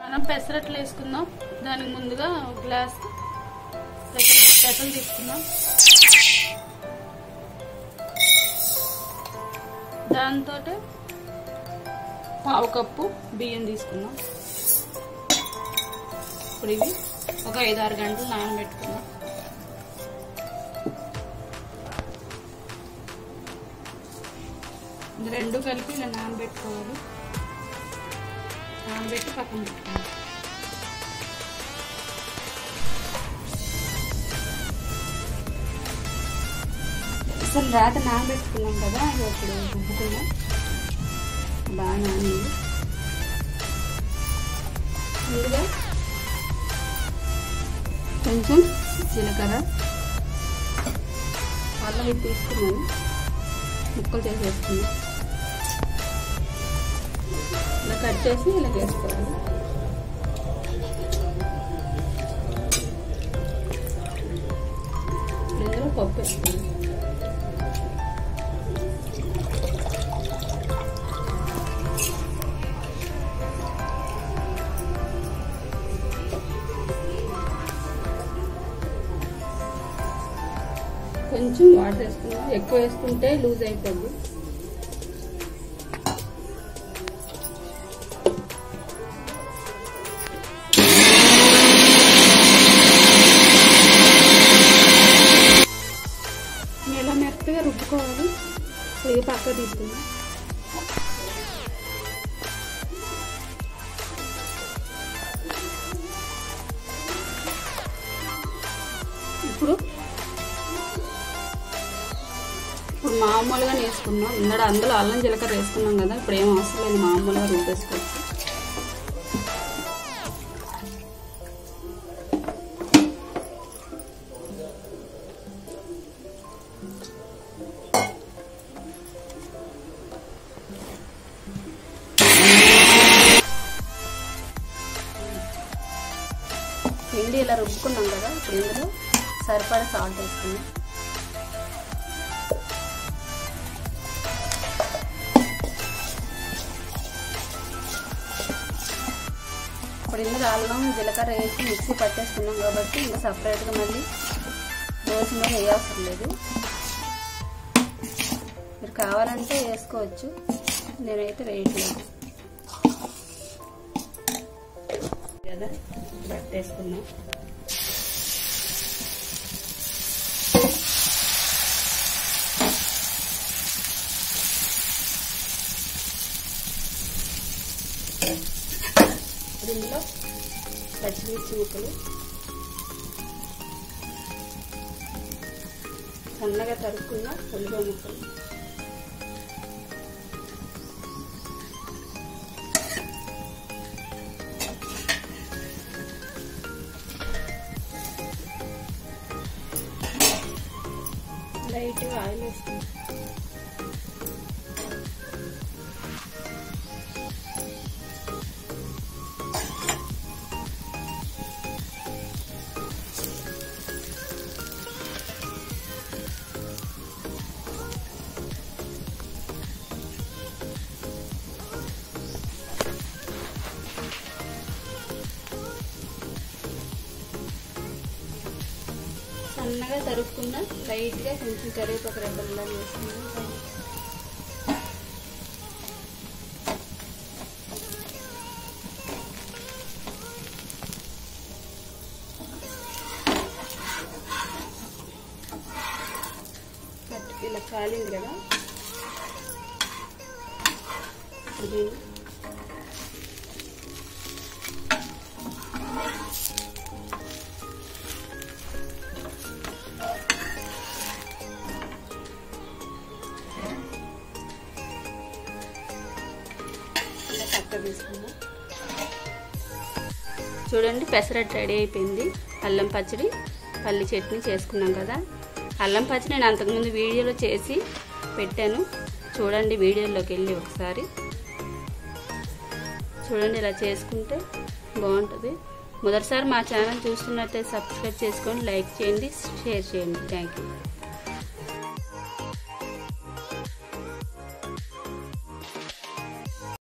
మనం పెసరట్లు వేసుకుందాం దానికి ముందుగా ఒక గ్లాస్ పెసర పెసలు తీసుకుందాం దాంతో పావు కప్పు బియ్యం తీసుకుందాం ఇప్పుడు ఇవి ఒక ఐదు ఆరు గంటలు నానబెట్టుకుందాం ఇది రెండు కలిపి ఇలా నానబెట్టుకోవాలి నానబెట్టి పక్కన పెట్టుకోవాలి అసలు రాత నానబెట్టుకున్నాం కదా అది ఇప్పుడు రుబ్బుకుందాం బాగా నానింది ముందుగా కొంచెం జీలకర్ర అల్లం ఇది తీసుకున్నాను ముక్కలు చేసేసుకున్నాం ఇలా కట్ చేసి ఇలా వేసుకోవాలి ఇందులో పప్పు వేసుకోవాలి కొంచెం వాటర్ వేసుకున్నాం ఎక్కువ వేసుకుంటే లూజ్ అయిపోద్ది ఇలా మెత్తగా రుబ్బుకోవాలి ఇది పక్క తీసుకుందాం ఇప్పుడు ఇప్పుడు మామూలుగా వేసుకున్నాం ఇందడ అందులో అల్లం జీలకర్ర వేసుకున్నాం కదా ఇప్పుడు ఏం అవసరం లేదు మామూలుగా రూపేసుకోవచ్చు పిండి ఇలా రుబ్బుకున్నాం కదా ఇప్పుడు ఇందులో సరిపడా సాల్ట్ వేసుకున్నాం ఇప్పుడు ఇందులో అల్లం జీలకర్ర వేసి మిక్సీ పట్టేసుకున్నాం కాబట్టి ఇంకా సపరేట్గా మళ్ళీ దోశ మీద వేయవసరం లేదు మీరు కావాలంటే వేసుకోవచ్చు నేనైతే వేయట్లేదు కదా పట్టేసుకున్నాం దీనిలో పచ్చిమిర్చి ముక్కలు సన్నగా తరుక్కున్న ఉల్లిపాయ ముక్కలు లైట్గా ఆయిల్ వేసుకుంటాం సన్నగా తరుక్కున్న లైట్గా కొంచెం కరివేపాకు రెబ్బల్లా వేసుకున్నాం ఇలా కాలింది కదా ఇప్పుడు దీన్ని ఇలా పక్క తీసుకుందాం చూడండి పెసరట్టు రెడీ అయిపోయింది అల్లం పచ్చడి పల్లి చట్నీ చేసుకున్నాం కదా అల్లం పచ్చడి నేను అంతకుముందు వీడియోలో చేసి పెట్టాను చూడండి వీడియోలోకి వెళ్ళి ఒకసారి చూడండి ఇలా చేసుకుంటే బాగుంటుంది మొదటిసారి మా ఛానల్ చూస్తున్నట్లయితే సబ్స్క్రైబ్ చేసుకొని లైక్ చేయండి షేర్ చేయండి థ్యాంక్ యూ